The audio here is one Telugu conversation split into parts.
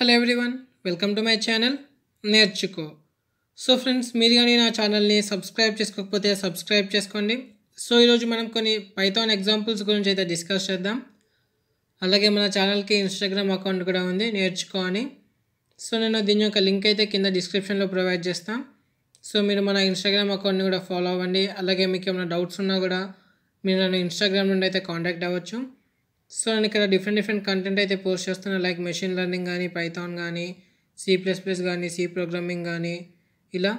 hello everyone welcome to my channel నేర్చుకో సో ఫ్రెండ్స్ మీరు కానీ నా ఛానల్ని సబ్స్క్రైబ్ చేసుకోకపోతే సబ్స్క్రైబ్ చేసుకోండి సో ఈరోజు మనం కొన్ని పైథాన్ ఎగ్జాంపుల్స్ గురించి అయితే డిస్కస్ చేద్దాం అలాగే మన ఛానల్కి ఇన్స్టాగ్రామ్ అకౌంట్ కూడా ఉంది నేర్చుకో అని సో నేను దీని యొక్క లింక్ అయితే కింద డిస్క్రిప్షన్లో ప్రొవైడ్ చేస్తాను సో మీరు మన ఇన్స్టాగ్రామ్ అకౌంట్ని కూడా ఫాలో అవ్వండి అలాగే మీకు ఏమైనా డౌట్స్ ఉన్నా కూడా మీరు నన్ను ఇన్స్టాగ్రామ్ నుండి అయితే కాంటాక్ట్ అవ్వచ్చు సో నేను ఇక్కడ డిఫరెంట్ డిఫరెంట్ కంటెంట్ అయితే పోస్ట్ చేస్తున్నాను లైక్ మెషిన్ లెర్నింగ్ కానీ పైథాన్ కానీ సి ప్లస్ ప్లస్ కానీ సి ప్రోగ్రామింగ్ కానీ ఇలా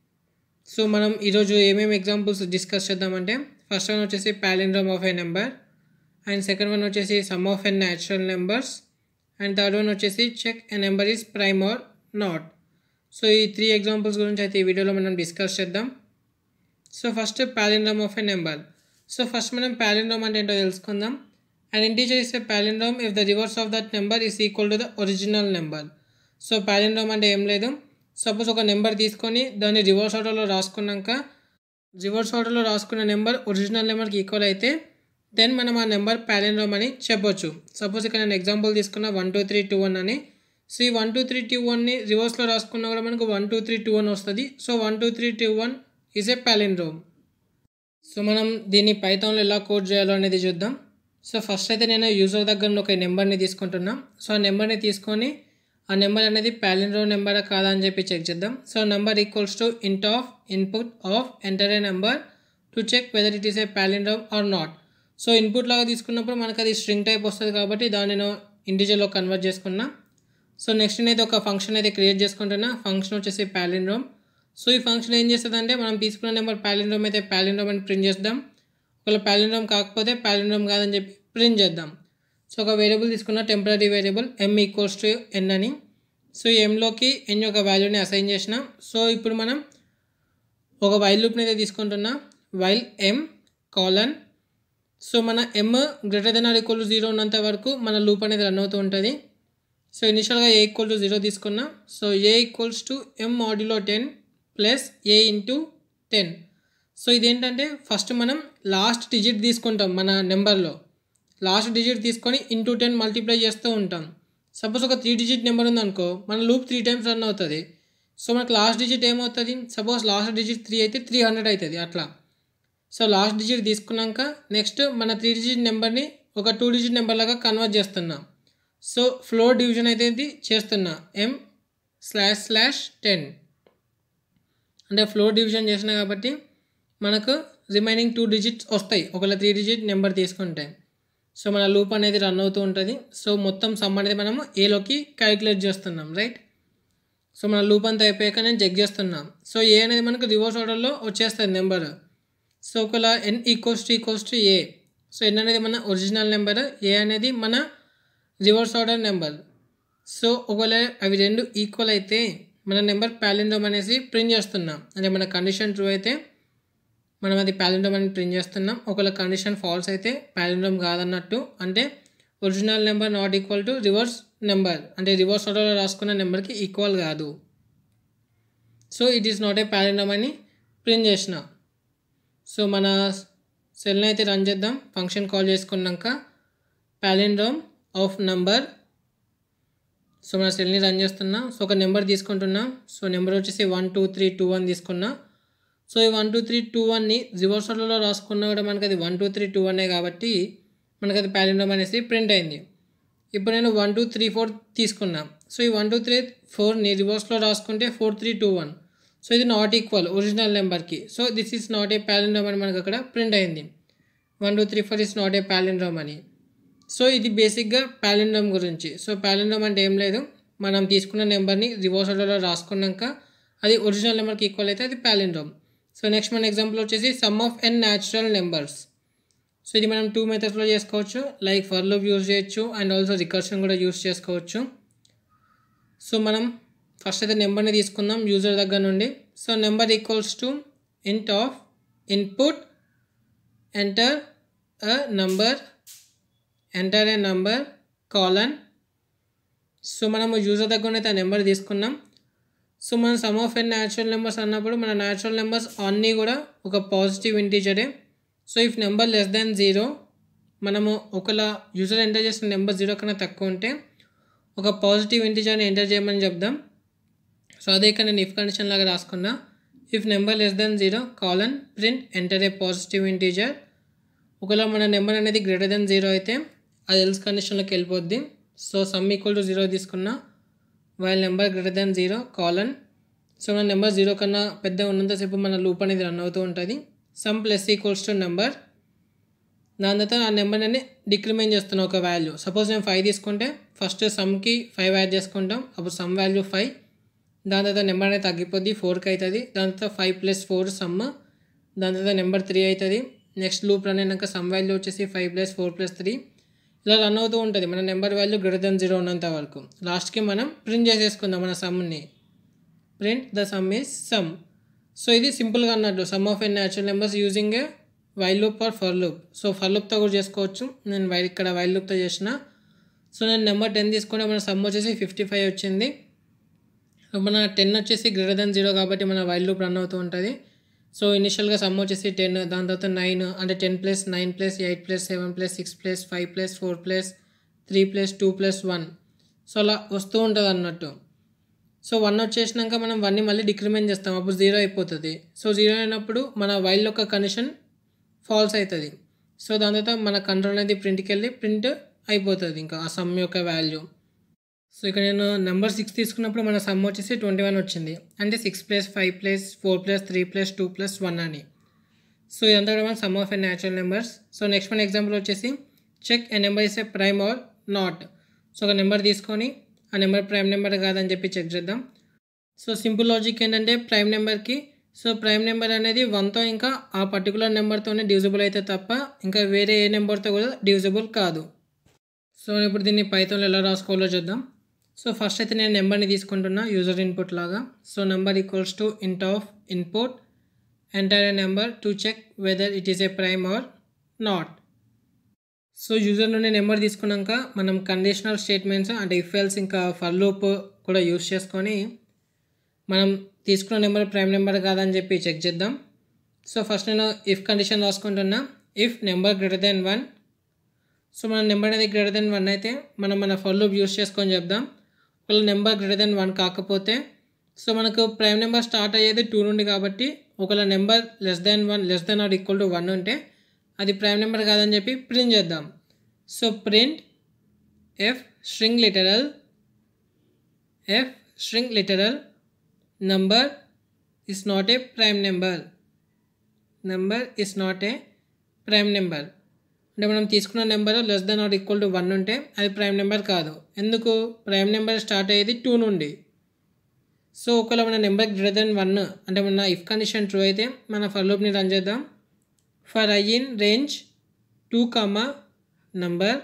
సో మనం ఈరోజు ఏమేమి ఎగ్జాంపుల్స్ డిస్కస్ చేద్దామంటే ఫస్ట్ వన్ వచ్చేసి palindrome of a number and second one వచ్చేసి sum of n natural numbers and third one వచ్చేసి check a number is prime or not so ఈ త్రీ ఎగ్జాంపుల్స్ గురించి అయితే ఈ వీడియోలో మనం డిస్కస్ చేద్దాం so first palindrome of a number so first మనం ప్యాలిండ్రోమ్ అంటే ఏంటో తెలుసుకుందాం and integer is a palindrome if the reverse of that number is equal to the original number so palindrome అంటే ఏం లేదు సపోజ్ ఒక నెంబర్ తీసుకొని దాన్ని రివర్స్ ఆర్డర్లో రాసుకున్నాక రివర్స్ ఆర్డర్లో రాసుకున్న నెంబర్ ఒరిజినల్ నెంబర్కి ఈక్వల్ అయితే దెన్ మనం ఆ నెంబర్ ప్యాలిండ్రోమ్ అని చెప్పొచ్చు సపోజ్ ఇక్కడ నేను ఎగ్జాంపుల్ తీసుకున్న one two three two one అని సో ఈ వన్ టూ త్రీ టూ వన్ని రివర్స్లో రాసుకున్నా కూడా మనకు one two three two one వస్తుంది so one two three two one is a palindrome so మనం దీన్ని పైథాన్లో ఎలా కోడ్ చేయాలో అనేది చూద్దాం సో ఫస్ట్ అయితే నేను యూజర్ దగ్గర నుండి ఒక నెంబర్ని తీసుకుంటున్నా సో ఆ నెంబర్ని తీసుకొని ఆ నెంబర్ అనేది ప్యాలిండ్రో నెంబరా కాదా అని చెప్పి చెక్ చేద్దాం so number equals to int of input of enter a number to check whether it is a palindrome or not so input లాగా తీసుకున్నప్పుడు మనకు అది స్ట్రింగ్ టైప్ వస్తుంది కాబట్టి దాన్ని నేను ఇండిజువల్లో కన్వర్ట్ చేసుకున్నా సో నెక్స్ట్ నేను ఒక ఫంక్షన్ అయితే క్రియేట్ చేసుకుంటున్నా ఫంక్షన్ వచ్చేసి ప్యాలిండ్రోమ్ సో ఈ ఫంక్షన్ ఏం చేస్తుందంటే మనం తీసుకున్న నెంబర్ ప్యాలిండ్రోమ్ అయితే ప్యాలిండ్రోమ్ అని ప్రింట్ చేద్దాం ఒకవేళ ప్యాలిండ్రోమ్ కాకపోతే ప్యాలిండ్రోమ్ కాదని చెప్పి ప్రింట్ చేద్దాం సో ఒక వేరియబుల్ తీసుకున్న temporary variable m equals to n అని సో ఎంలోకి ఎన్ యొక్క వాల్యూని అసైన్ చేసిన సో ఇప్పుడు మనం ఒక వైల్ లూప్ని అయితే తీసుకుంటున్నా వైల్ ఎం కాలన్ సో మన m greater than or equal to zero ఉన్నంత వరకు మన లూప్ అనేది రన్ అవుతూ ఉంటుంది సో ఇనిషియల్గా ఏ ఈక్వల్ టు జీరో తీసుకున్నా so a equals to m modulo ten plus a into ten so ఇదేంటంటే ఫస్ట్ మనం లాస్ట్ డిజిట్ తీసుకుంటాం మన నెంబర్లో లాస్ట్ డిజిట్ తీసుకొని ఇంటూ టెన్ మల్టిప్లై చేస్తూ ఉంటాం సపోజ్ ఒక త్రీ డిజిట్ నెంబర్ ఉందనుకో మన లూప్ త్రీ టైమ్స్ రన్ అవుతుంది సో మనకు లాస్ట్ డిజిట్ ఏమవుతుంది సపోజ్ లాస్ట్ డిజిట్ త్రీ అయితే త్రీ హండ్రెడ్ అవుతుంది అట్లా సో లాస్ట్ డిజిట్ తీసుకున్నాక నెక్స్ట్ మన త్రీ డిజిట్ నెంబర్ని ఒక టూ డిజిట్ నెంబర్ లాగా కన్వర్ట్ చేస్తున్నాం సో ఫ్లోర్ డివిజన్ అయితే ఇది చేస్తున్నా ఎం స్లాష్ స్లాష్ టెన్ అంటే ఫ్లోర్ డివిజన్ చేసిన కాబట్టి మనకు రిమైనింగ్ టూ డిజిట్స్ వస్తాయి ఒకవేళ త్రీ డిజిట్ నెంబర్ తీసుకుంటే సో మన లూప్ అనేది రన్ అవుతూ ఉంటుంది సో మొత్తం సమ్ అనేది మనము ఏలోకి క్యాలిక్యులేట్ చేస్తున్నాం రైట్ సో మన లూప్ అంతా అయిపోయాక నేను చెక్ చేస్తున్నాం సో ఏ అనేది మనకు రివర్స్ ఆర్డర్లో వచ్చేస్తుంది నెంబర్ సో ఒకవేళ n equals to equals to a so n అనేది మన ఒరిజినల్ నెంబర్ ఏ అనేది మన రివర్స్ ఆర్డర్ నెంబర్ సో ఒకవేళ అవి రెండు ఈక్వల్ అయితే మన నెంబర్ ప్యాలిండ్రోమ్ అనేసి ప్రింట్ చేస్తున్నాం అంటే మన కండిషన్ ట్రూ అయితే మనం అది ప్యాలిండ్రోమ్ అని ప్రింట్ చేస్తున్నాం ఒకవేళ కండిషన్ ఫాల్స్ అయితే ప్యాలిండ్రోమ్ కాదన్నట్టు అంటే original number not equal to reverse number అంటే రివర్స్ ఆర్డర్లో రాసుకున్న నెంబర్కి ఈక్వల్ కాదు so it is not a palindrome అని ప్రింట్ చేసిన సో మన సెల్ని అయితే రన్ చేద్దాం ఫంక్షన్ కాల్ చేసుకున్నాక ప్యాలిండ్రోమ్ ఆఫ్ నంబర్ సో మన సెల్ని రన్ చేస్తున్నా సో ఒక నెంబర్ తీసుకుంటున్నా సో నెంబర్ వచ్చేసి one two three two one తీసుకున్నా సో ఈ వన్ టూ త్రీ టూ వన్ని రివర్స్ ఆర్డర్లో రాసుకున్నా కూడా మనకి అది వన్ టూ త్రీ టూ వన్నే కాబట్టి మనకి అది ప్యాలిండ్రోమ్ అనేసి ప్రింట్ అయింది ఇప్పుడు నేను వన్ టూ త్రీ ఫోర్ తీసుకున్నా సో ఈ వన్ టూ త్రీ ఫోర్ని రివర్స్లో రాసుకుంటే four three two one so ఇది నాట్ ఈక్వల్ ఒరిజినల్ నెంబర్కి so this is not a palindrome అని మనకు అక్కడ ప్రింట్ అయింది one two three four is not a palindrome అని సో ఇది బేసిక్గా ప్యాలిండ్రోమ్ గురించి సో ప్యాలిండ్రోమ్ అంటే ఏం లేదు మనం తీసుకున్న నెంబర్ని రివర్స్ ఆర్డర్లో రాసుకున్నాక అది ఒరిజినల్ నెంబర్కి ఈక్వల్ అయితే అది ప్యాలిండ్రోమ్ సో నెక్స్ట్ మన ఎగ్జాంపుల్ వచ్చేసి sum of n natural numbers so ఇది మనం టూ మెథడ్స్లో చేసుకోవచ్చు లైక్ ఫర్ లూప్ యూజ్ చేయొచ్చు అండ్ ఆల్సో రికర్షన్ కూడా యూజ్ చేసుకోవచ్చు సో మనం ఫస్ట్ అయితే నెంబర్ని తీసుకుందాం యూజర్ దగ్గర నుండి so number equals to int of input enter a number enter a number colon so మనము యూజర్ దగ్గర అయితే ఆ నెంబర్ తీసుకున్నాం సో మన sum of n natural numbers అన్నప్పుడు మన న్యాచురల్ నెంబర్స్ అన్నీ కూడా ఒక పాజిటివ్ ఇంటీజరే so if number less than zero మనము ఒకలా యూజర్ ఎంటర్ చేసిన నెంబర్ జీరో కన్నా తక్కువ ఉంటే ఒక పాజిటివ్ ఇంటిజర్ని ఎంటర్ చేయమని చెప్దాం సో అదే ఇక్కడ నేను ఇఫ్ కండిషన్ లాగా రాసుకున్నా if number less than zero colon print enter a positive integer ఒకవేళ మన నెంబర్ అనేది గ్రేటర్ దెన్ జీరో అయితే అది ఎల్స్ కండిషన్లోకి వెళ్ళిపోద్ది so sum equal to zero తీసుకున్నా while number greater than zero colon so మన నెంబర్ జీరో కన్నా పెద్ద ఉన్నంతసేపు మన లూప్ అనేది రన్ అవుతూ ఉంటుంది sum plus equals to number దాని తర్వాత ఆ నెంబర్ని డిక్రిమెంట్ చేస్తున్నాం ఒక వాల్యూ సపోజ్ నేను ఫైవ్ తీసుకుంటే ఫస్ట్ సమ్కి ఫైవ్ యాడ్ చేసుకుంటాం అప్పుడు సమ్ వాల్యూ ఫైవ్ దాని తర్వాత నెంబర్ అనేది తగ్గిపోద్ది ఫోర్కి అవుతుంది దాని తర్వాత ఫైవ్ ప్లస్ ఫోర్ సమ్ దాని తర్వాత నెంబర్ త్రీ అవుతుంది నెక్స్ట్ లూప్ రన్ అయినాక సమ్ వాల్యూ వచ్చేసి five plus four plus three ఇలా రన్ అవుతూ ఉంటుంది మన number value greater than zero ఉన్నంత వరకు లాస్ట్కి మనం ప్రింట్ చేసేసుకుందాం మన సమ్ని print the sum is sum so ఇది సింపుల్గా అన్నట్టు sum of n natural numbers using a while loop or for loop so for లూప్తో కూడా చేసుకోవచ్చు నేను వైల్ ఇక్కడ వైల్ లూప్తో చేసిన సో నేను నెంబర్ టెన్ తీసుకుంటే మన సమ్ వచ్చేసి ఫిఫ్టీ ఫైవ్ వచ్చింది మన టెన్ వచ్చేసి గ్రేటర్ దెన్ జీరో కాబట్టి మన వైల్ లూప్ రన్ అవుతూ ఉంటుంది సో ఇనిషియల్గా సమ్ వచ్చేసి టెన్ దాని తర్వాత నైన్ అంటే ten plus nine plus eight plus seven plus six plus five plus four plus three plus two plus one so అలా వస్తూ ఉంటుంది అన్నట్టు సో వన్ వచ్చేసినాక మనం వన్ని మళ్ళీ డిక్రిమెంట్ చేస్తాం అప్పుడు జీరో అయిపోతుంది సో జీరో అయినప్పుడు మన వైల్ యొక్క కండిషన్ ఫాల్స్ అవుతుంది సో దాని తర్వాత మన కంట్రోల్ అనేది ప్రింట్కి వెళ్ళి ప్రింట్ అయిపోతుంది ఇంకా ఆ సమ్ యొక్క వాల్యూ సో ఇక్కడ నేను నెంబర్ సిక్స్ తీసుకున్నప్పుడు మన సమ్ వచ్చేసి ట్వంటీ వన్ వచ్చింది అంటే six plus five plus four plus three plus two plus one అని సో ఇదంతా కూడా మన sum of a natural numbers so next మన ఎగ్జాంపుల్ వచ్చేసి check a number is a prime or not so ఒక నెంబర్ తీసుకొని ఆ నెంబర్ ప్రైమ్ నెంబర్ కాదని చెప్పి చెక్ చేద్దాం సో సింపుల్ లాజిక్ ఏంటంటే ప్రైమ్ నెంబర్కి సో ప్రైమ్ నెంబర్ అనేది వన్తో ఇంకా ఆ పర్టికులర్ నెంబర్తోనే డివిజిబుల్ అయితే తప్ప ఇంకా వేరే ఏ నెంబర్తో కూడా డివిజిబుల్ కాదు సో ఇప్పుడు దీన్ని పైథాన్లో ఎలా రాసుకోవాలో చూద్దాం సో ఫస్ట్ అయితే నేను నెంబర్ని తీసుకుంటున్నా యూజర్ ఇన్పుట్ లాగా so number equals to int of input enter a number to check whether it is a prime or not so user నుండి నెంబర్ తీసుకున్నాక మనం కండిషనల్ స్టేట్మెంట్స్ అంటే ఇఫ్ ఎల్స్ ఇంకా ఫర్ లూప్ కూడా యూస్ చేసుకొని మనం తీసుకున్న నెంబర్ ప్రైమ్ నెంబర్ కాదని చెప్పి చెక్ చేద్దాం సో ఫస్ట్ నేను ఇఫ్ కండిషన్ రాసుకుంటున్నా if number greater than one so మన నెంబర్ అనేది గ్రేటర్ దెన్ వన్ అయితే మనం మన ఫర్ లూప్ యూస్ చేసుకొని చెప్దాం ఒకవేళ నెంబర్ గ్రేటర్ దెన్ వన్ కాకపోతే సో మనకు ప్రైమ్ నెంబర్ స్టార్ట్ అయ్యేది టూ నుండి కాబట్టి ఒకవేళ number less than one less than or equal to one ఉంటే అది ప్రైమ్ నెంబర్ కాదని చెప్పి ప్రింట్ చేద్దాం so print f string literal F string literal number is not a prime number number is not a prime number అంటే మనం తీసుకున్న number less than or equal to one ఉంటే అది ప్రైమ్ నెంబర్ కాదు ఎందుకు ప్రైమ్ నెంబర్ స్టార్ట్ అయ్యేది టూ నుండి సో ఒకవేళ మన నెంబర్ గ్రేటర్ దెన్ వన్ అంటే మన ఇఫ్ కండిషన్ ట్రూ అయితే మన ఫర్ లూప్ని రన్ చేద్దాం for i in range two comma number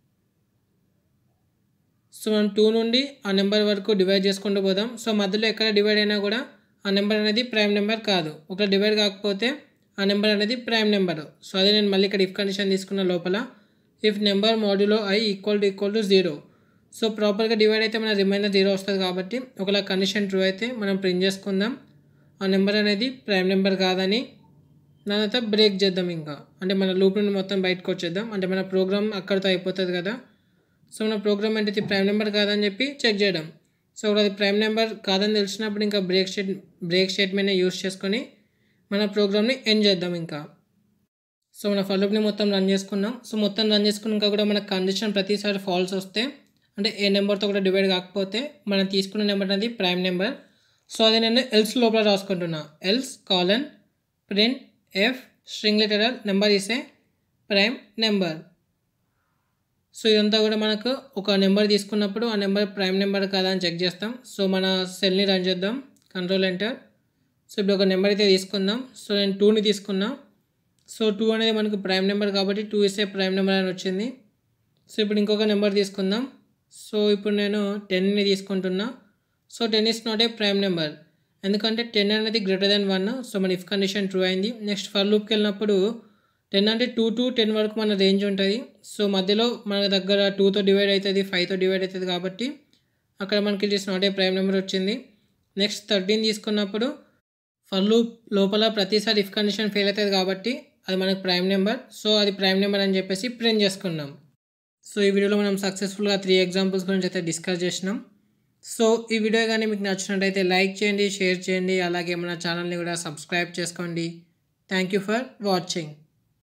so మనం టూ నుండి ఆ నెంబర్ వరకు డివైడ్ చేసుకుంటూ పోదాం సో మధ్యలో ఎక్కడ డివైడ్ అయినా కూడా ఆ నెంబర్ అనేది ప్రైమ్ నెంబర్ కాదు ఒకవేళ డివైడ్ కాకపోతే ఆ నెంబర్ అనేది ప్రైమ్ నెంబర్ సో అదే నేను మళ్ళీ ఇక్కడ ఇఫ్ కండిషన్ తీసుకున్న లోపల if number modulo i equal to equal to zero so ప్రాపర్గా డివైడ్ అయితే మన రిమైనర్ జీరో వస్తుంది కాబట్టి ఒకవేళ కండిషన్ ట్రూ అయితే మనం ప్రింట్ చేసుకుందాం ఆ నెంబర్ అనేది ప్రైమ్ నెంబర్ కాదని దాని తర్వాత బ్రేక్ చేద్దాం ఇంకా అంటే మన లూప్ నుండి మొత్తం బయటకు వచ్చేద్దాం అంటే మన ప్రోగ్రామ్ అక్కడితో అయిపోతుంది కదా సో మన ప్రోగ్రామ్ అంటే ఇది ప్రైమ్ నెంబర్ కాదని చెప్పి చెక్ చేయడం సో అది ప్రైమ్ నెంబర్ కాదని తెలిసినప్పుడు ఇంకా బ్రేక్ స్టేట్ బ్రేక్ స్టేట్మెంట్ని యూస్ చేసుకొని మన ప్రోగ్రామ్ని ఎండ్ చేద్దాం ఇంకా సో మన ఫలూప్ని మొత్తం రన్ చేసుకున్నాం సో మొత్తం రన్ చేసుకున్నాక కూడా మన కండిషన్ ప్రతిసారి ఫాల్స్ వస్తే అంటే ఏ నెంబర్తో కూడా డివైడ్ కాకపోతే మనం తీసుకున్న నెంబర్ అనేది ప్రైమ్ నెంబర్ సో అది నేను ఎల్స్ లోపల రాసుకుంటున్నా else colon print f string literal number is a prime number so ఇదంతా కూడా మనకు ఒక నెంబర్ తీసుకున్నప్పుడు ఆ నెంబర్ ప్రైమ్ నెంబర్ కాదా అని చెక్ చేస్తాం సో మన సెల్ని రన్ చేద్దాం కంట్రోల్ ఎంటర్ సో ఇప్పుడు ఒక నెంబర్ అయితే తీసుకుందాం సో నేను టూని తీసుకున్నా సో టూ అనేది మనకు ప్రైమ్ నెంబర్ కాబట్టి టూ ఇస్తే ప్రైమ్ నెంబర్ అని వచ్చింది సో ఇప్పుడు ఇంకొక నెంబర్ తీసుకుందాం సో ఇప్పుడు నేను టెన్ని తీసుకుంటున్నా so ten is not a prime number ఎందుకంటే టెన్ అనేది గ్రేటర్ దెన్ వన్ సో మన ఇఫ్ కండిషన్ ట్రూ అయింది నెక్స్ట్ ఫర్ లూప్కి వెళ్ళినప్పుడు టెన్ అంటే టూ టు టెన్ వరకు మన రేంజ్ ఉంటుంది సో మధ్యలో మన దగ్గర టూతో డివైడ్ అవుతుంది ఫైవ్తో డివైడ్ అవుతుంది కాబట్టి అక్కడ మనకి it is not a prime number వచ్చింది నెక్స్ట్ థర్టీన్ తీసుకున్నప్పుడు ఫర్ లూప్ లోపల ప్రతిసారి ఇఫ్ కండిషన్ ఫెయిల్ అవుతుంది కాబట్టి అది మనకు ప్రైమ్ నెంబర్ సో అది ప్రైమ్ నెంబర్ అని చెప్పేసి ప్రింట్ చేసుకున్నాం సో ఈ వీడియోలో మనం సక్సెస్ఫుల్గా త్రీ ఎగ్జాంపుల్స్ గురించి అయితే డిస్కస్ చేసినాం సో ఈ వీడియో కానీ మీకు నచ్చినట్టయితే లైక్ చేయండి షేర్ చేయండి అలాగే మన ఛానల్ని కూడా సబ్స్క్రైబ్ చేసుకోండి థ్యాంక్ యూ ఫర్ వాచింగ్